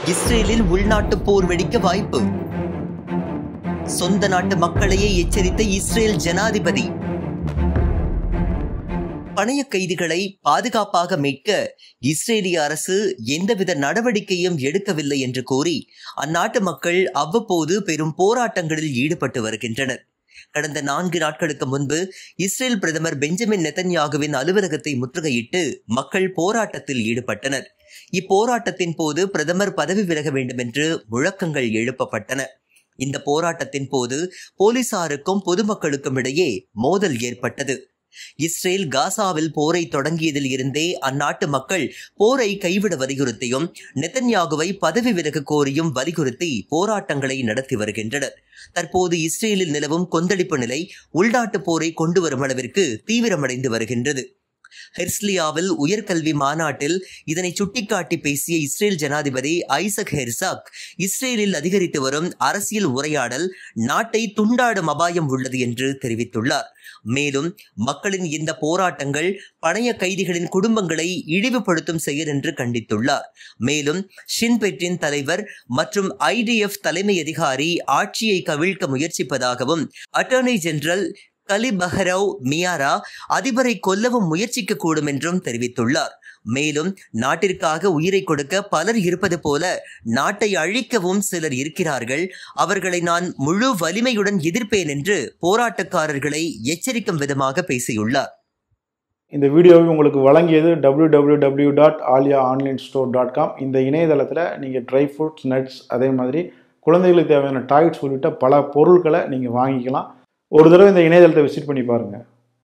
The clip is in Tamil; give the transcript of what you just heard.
இஸ்ரேலில் உள்நாட்டு போர் வெடிக்க வாய்ப்பு சொந்த நாட்டு மக்களையே எச்சரித்த இஸ்ரேல் ஜனாதிபதி பணைய கைதிகளை பாதுகாப்பாக மீட்க இஸ்ரேலிய அரசு எந்தவித நடவடிக்கையும் எடுக்கவில்லை என்று கூறி அந்நாட்டு மக்கள் அவ்வப்போது பெரும் போராட்டங்களில் ஈடுபட்டு வருகின்றனர் கடந்த நான்கு நாட்களுக்கு முன்பு இஸ்ரேல் பிரதமர் பெஞ்சமின் நெத்தன்யாகுவின் அலுவலகத்தை முற்றுகையிட்டு மக்கள் போராட்டத்தில் ஈடுபட்டனர் இப்போராட்டத்தின் போது பிரதமர் பதவி விலக வேண்டும் என்று முழக்கங்கள் எழுப்பப்பட்டன இந்த போராட்டத்தின் போது போலீசாருக்கும் பொதுமக்களுக்கும் இடையே மோதல் ஏற்பட்டது இஸ்ரேல் காசாவில் போரை தொடங்கியதில் இருந்தே அந்நாட்டு மக்கள் போரை கைவிட வலியுறுத்தியும் நெத்தன்யாகுவை பதவி விலக கோரியும் வலியுறுத்தி போராட்டங்களை நடத்தி வருகின்றனர் தற்போது இஸ்ரேலில் நிலவும் கொந்தளிப்பு நிலை உள்நாட்டு போரை கொண்டு வரும் அளவிற்கு தீவிரமடைந்து வருகின்றது ஹெர்ஸ்லியாவில் உயர்கல்வி மாநாட்டில் இதனை சுட்டிக்காட்டி பேசிய இஸ்ரேல் ஜனாதிபதி ஐசக் ஹெர்சாக் இஸ்ரேலில் அதிகரித்து வரும் அரசியல் உரையாடல் நாட்டை துண்டாடும் அபாயம் உள்ளது என்று தெரிவித்துள்ளார் மேலும் மக்களின் இந்த போராட்டங்கள் பணைய கைதிகளின் குடும்பங்களை இழிவுபடுத்தும் செயல் என்று கண்டித்துள்ளார் மேலும் ஷின்பெட்டின் தலைவர் மற்றும் ஐடிஎஃப் தலைமை அதிகாரி ஆட்சியை கவிழ்க்க முயற்சிப்பதாகவும் அட்டர்னி ஜெனரல் கலி பஹரவ் மியாரா அதிபரை கொல்லவும் முயற்சிக்க கூடும் என்றும் தெரிவித்துள்ளார் மேலும் நாட்டிற்காக உயிரை கொடுக்க பலர் இருப்பது போல நாட்டை அழிக்கவும் சிலர் இருக்கிறார்கள் அவர்களை நான் முழு வலிமையுடன் எதிர்ப்பேன் என்று போராட்டக்காரர்களை எச்சரிக்கும் விதமாக பேசியுள்ளார் இந்த வீடியோவை உங்களுக்கு வழங்கியது W W W dot Aalia online store dot com இந்த இணையதளத்தில் நீங்கள் ட்ரை ஃப்ரூட்ஸ் நட்ஸ் அதே மாதிரி குழந்தைகளுக்கு தேவையான டாய்ஸ் உள்ளிட்ட பல பொருட்களை நீங்கள் வாங்கிக்கலாம் ஒரு தடவை இந்த இணையதளத்தை விசிட் பண்ணி பாருங்கள்